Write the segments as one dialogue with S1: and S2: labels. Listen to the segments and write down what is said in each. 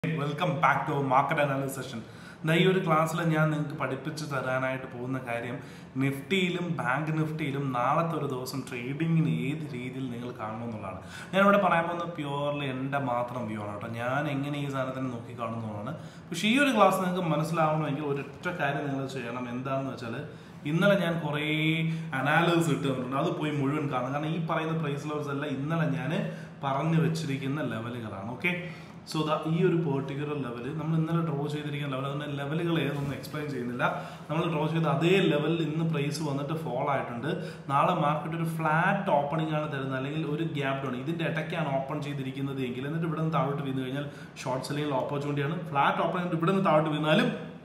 S1: Welcome back to market analysis session എന്നാ ഈ ഒരു ക്ലാസ്സിൽ ഞാൻ നിങ്ങൾക്ക് പഠിപ്പിച്ച് തരാനായിട്ട് പോകുന്ന കാര്യം നിഫ്റ്റിയിലും ബാങ്ക് നിഫ്റ്റിയിലും നാളത്തെ ഒരു ദിവസം ട്രേഡിങ്ങിന് ഏത് രീതിയിൽ നിങ്ങൾ കാണണം എന്നുള്ളതാണ് ഞാനിവിടെ പറയാൻ പോകുന്ന പ്യുവർലി എൻ്റെ മാത്രം വ്യൂ ആണ് കേട്ടോ ഞാൻ എങ്ങനെ ഈ സാധനത്തിനെ നോക്കി കാണുന്നതാണ് പക്ഷേ ഈ ഒരു ക്ലാസ് നിങ്ങൾക്ക് മനസ്സിലാവണമെങ്കിൽ ഒരൊറ്റ കാര്യം നിങ്ങൾ ചെയ്യണം എന്താണെന്ന് വെച്ചാൽ ഇന്നലെ ഞാൻ കുറേ അനാലിസിസ് ഇട്ട് തന്നിട്ടുണ്ട് അത് പോയി മുഴുവൻ കാണും കാരണം ഈ പറയുന്ന പ്രൈസ് ലെവൽസ് എല്ലാം ഇന്നലെ ഞാൻ പറഞ്ഞു വെച്ചിരിക്കുന്ന ലെവലുകളാണ് ഓക്കെ സോ ദാ ഈ ഒരു പെർട്ടിക്കുലർ ലെവൽ നമ്മൾ ഇന്നലെ ഡ്രോ ചെയ്തിരിക്കുന്ന ലെവൽ അതിന്റെ ലെവലുകൾ ഏതൊന്നും എക്സ്പ്ലെയിൻ ചെയ്യുന്നില്ല നമ്മൾ ഡ്രോ ചെയ്ത അതേ ലെവലിൽ ഇന്ന് പ്രൈസ് വന്നിട്ട് ഫോൾ ആയിട്ടുണ്ട് നാളെ മാർക്കറ്റ് ഒരു ഫ്ലാറ്റ് ഓപ്പണിംഗ് ആണ് തരുന്നത് അല്ലെങ്കിൽ ഒരു ഗ്യാപ് ഡൗൺ ഇതിന്റെ ഇടയ്ക്കാണ് ഓപ്പൺ ചെയ്തിരിക്കുന്നത് എങ്കിൽ എന്നിട്ട് ഇവിടെ നിന്ന് താഴോട്ട് വീണ് കഴിഞ്ഞാൽ ഷോർട്ട് സെല്ലിംഗ് ഓപ്പർച്യൂണിറ്റിയാണ് ഫ്ലാറ്റ് ഓപ്പണിംഗ് ഇവിടെ നിന്ന് താഴോട്ട് വീണാലും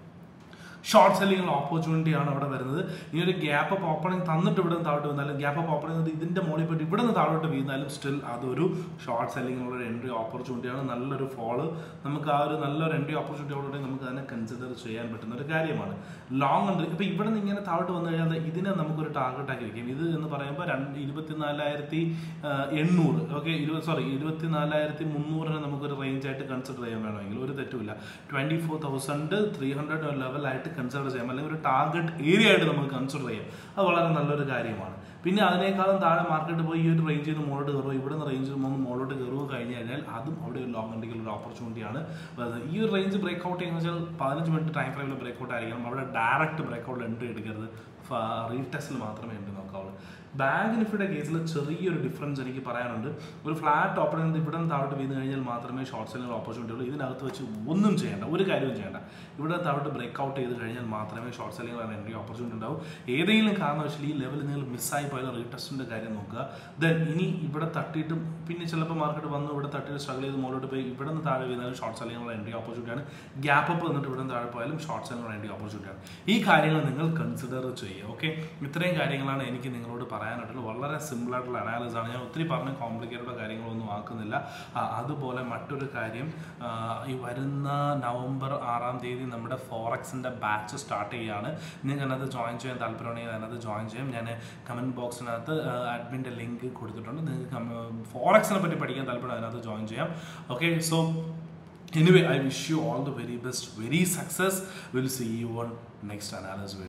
S1: ഷോർട്ട് സെല്ലിംഗുള്ള ഓപ്പർച്യൂണിറ്റി ആണ് അവിടെ വരുന്നത് ഈ ഒരു ഗ്യാപ്പ് അപ്പ് ഓപ്പണിംഗ് തന്നിട്ട് ഇവിടെ നിന്ന് താഴോട്ട് വീണാലും ഗ്യാപ്പ് അപ്പ് ഓപ്പണിംഗ് ഇതിന്റെ മുകളിൽ പോയിട്ട് ഇവിടെ നിന്ന് താഴോട്ട് വീണാലും സ്റ്റിൽ അതൊരു ഷോർട്ട് സെല്ലിംഗുള്ള ഒരു എൻട്രി ഓപ്പർച്യൂണിറ്റിയാണ് നല്ലൊരു ഫോള് നമുക്ക് ആ ഒരു നല്ലൊരു എൻട്രി ഓപ്പർച്യൂണിറ്റിയോടെ നമുക്ക് അതിനെ കൺസിഡർ ചെയ്യാൻ പറ്റുന്ന ഒരു കാര്യമാണ് ലോങ് എൻട്രി ഇപ്പൊ ഇവിടെ നിന്ന് ഇങ്ങനെ താഴോട്ട് വന്നു കഴിഞ്ഞാൽ ദേ ഇതിനെ നമുക്കൊരു ടാർഗറ്റ് ആക്കി വെക്കും ഇത് എന്ന് പറയുമ്പോൾ രണ്ട് ഇരുപത്തിനാലായിരത്തി എണ്ണൂറ് ഓക്കെ ഇരുപത് സോറി ഇരുപത്തിനാലായിരത്തി മുന്നൂറിനെ നമുക്കൊരു റേഞ്ച് ആയിട്ട് കൺസിഡർ ചെയ്യാൻ വേണമെങ്കിൽ ഒരു തെറ്റുമില്ല twenty four thousand three hundred ലെവലായിട്ട് കൺസിഡർ ചെയ്യാം അല്ലെങ്കിൽ ഒരു ടാർഗറ്റ് ഏരിയ ആയിട്ട് നമുക്ക് കൺസിഡർ ചെയ്യാം അത് വളരെ നല്ലൊരു കാര്യമാണ് പിന്നെ അതിനേക്കാളും താഴെ മാർക്കറ്റ് പോയി ഈ ഒരു റേഞ്ചിൽ നിന്ന് മുകളിലോട്ട് കയറുമോ ഇവിടെ നിന്ന് റേഞ്ചിൽ നിന്ന് മുകളിലോട്ട് കയറുമോ കഴിഞ്ഞ് കഴിഞ്ഞാൽ അതും അവിടെ ഒരു ലോങ് എൻഡിക്കൽ ഒരു ഓപ്പർച്യൂണിറ്റിയാണ് വരുന്നത്. ഈ ഒരു റേഞ്ച് ബ്രേക്ക് ഔട്ട് ചെയ്യുന്ന വെച്ചാൽ പതിനഞ്ച് മിനിറ്റ് ടൈം ഫ്രെയിമിൽ ബ്രേക്ക് ഔട്ട് ആയിരിക്കണം അവിടെ ഡയറക്റ്റ് ബ്രേക്ക് ഔട്ടിൽ എൻട്രി എടുക്കരുത് റീടെസ്റ്റിൽ മാത്രമേ എൻട്രി നോക്കാവുള്ളൂ ബാങ്ക് നിഫ്റ്റിയുടെ കേസിൽ ചെറിയൊരു ഡിഫറൻസ് എനിക്ക് പറയാനുണ്ട് ഒരു ഫ്ലാറ്റ് ഓപ്പണിംഗ് ഇവിടെ നിന്ന് താഴോട്ട് വീണ് കഴിഞ്ഞാൽ മാത്രമേ ഷോർട്ട് സെല്ലിംഗ് ഓപ്പർച്യൂണിറ്റി ഉള്ളൂ ഇതിനകത്ത് വെച്ച് ഒന്നും ചെയ്യേണ്ട ഒരു കാര്യവും ചെയ്യേണ്ട ഇവിടെ താഴോട്ട് ബ്രേക്ക് ഔട്ട് ചെയ്ത് കഴിഞ്ഞാൽ മാത്രമേ ഷോർട്ട് സെല്ലിംഗ് എൻട്രി ഓപ്പർച്യൂണിറ്റി ഉണ്ടാവും ഏതെങ്കിലും കാരണവശാൽ ഈ ലെവൽ നിങ്ങൾ മിസ്സായി പോയാൽ റീടെസ്റ്റിന്റെ കാര്യം നോക്കുക ദെൻ ഇനി ഇവിടെ തട്ടിയിട്ടും പിന്നെ ചിലപ്പോൾ മാർക്കറ്റ് വന്ന് ഇവിടെ തട്ടിയിട്ട് സ്ട്രഗിൾ ചെയ്ത് മുകളിലോട്ട് പോയി ഇവിടെ നിന്ന് താഴെ വീണാലും ഷോർട്ട് സെല്ലിംഗ് എൻട്രി ഓപ്പർച്യൂണിറ്റിയാണ് ഗ്യാപ്പ് അപ്പ് വന്നിട്ട് ഇവിടെ നിന്ന് താഴെ പോയാലും ഷോർട്ട് സെല്ലിംഗ് എൻട്രി ഓപ്പർച്യൂണിറ്റിയാണ് ഈ കാര്യങ്ങൾ നിങ്ങൾ കൺസിഡർ ചെയ്യുക ഓക്കെ ഇത്രയും കാര്യങ്ങളാണ് എനിക്ക് നിങ്ങളോട് പറയാനായിട്ടുള്ളത് വളരെ സിമ്പിൾ ആയിട്ടുള്ള അനാലിസിസ് ആണ് ഞാൻ ഒത്തിരി പറഞ്ഞ് കോംപ്ലിക്കേറ്റഡ് കാര്യങ്ങളൊന്നും ആക്കുന്നില്ല ആ, അതുപോലെ മറ്റൊരു കാര്യം ആ, ഈ വരുന്ന നവംബർ ആറാം തീയതി നമ്മുടെ ഫോറക്സിന്റെ ബാച്ച് സ്റ്റാർട്ട് ചെയ്യുകയാണ് നിങ്ങൾക്ക് അതിനകത്ത് ജോയിൻ ചെയ്യാൻ താല്പര്യമുണ്ടെങ്കിൽ അതിനകത്ത് ജോയിൻ ചെയ്യാം ഞാൻ കമന്റ് ബോക്സിനകത്ത് അഡ്മിൻ്റെ ലിങ്ക് കൊടുത്തിട്ടുണ്ട് നിങ്ങൾക്ക് ഫോറക്സിനെ പറ്റി പഠിക്കാൻ താല്പര്യം അതിനകത്ത് ജോയിൻ ചെയ്യാം okay so anyway I wish you all the very best very success will see you on next അനാലിസ്